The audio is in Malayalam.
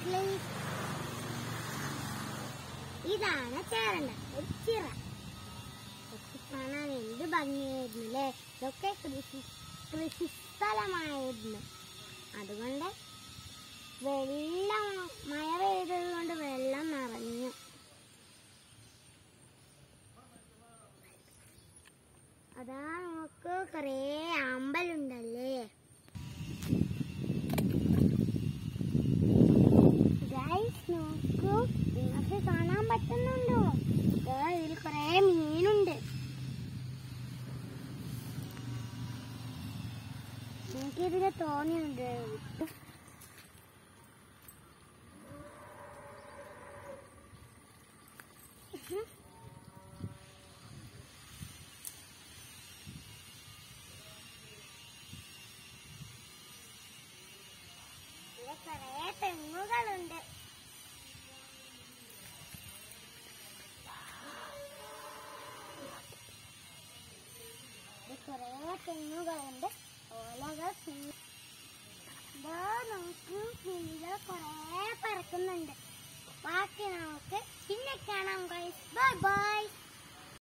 പ്ലീസ് ഇതാണ് ചേരണ്ട ഒരു ചിറ ഇതൊക്കെ കാണാൻ എന്ത് ഭംഗിയായിരുന്നു അല്ലേ ഇതൊക്കെ കൃഷി കൃഷി സ്ഥലമായിരുന്നു അതുകൊണ്ട് വെള്ളം മഴ പെയ്തത് കൊണ്ട് വെള്ളം നിറഞ്ഞു അതാ നമുക്ക് കുറേ അമ്പലുണ്ടല്ലേ ഗൈസ് നോക്കൂ നിങ്ങൾക്ക് കാണാൻ പറ്റുന്നുണ്ടോ ദാ ഇതിൽ കുറേ മീനുണ്ട് എനിക്കിതിന് തോന്നിയുണ്ട് ഇവിടെ കുറേ തെങ്ങുകളുണ്ട് ഇവിടെ കുറേ തെങ്ങുകളുണ്ട് ഓലകൾ ഫുൾ- ദാ നമുക്ക് കിളികൾ കുറേ പറക്കുന്നുണ്ട് ബാക്കി നമുക്ക് പിന്നെ കാണാം ബൈ ബൈ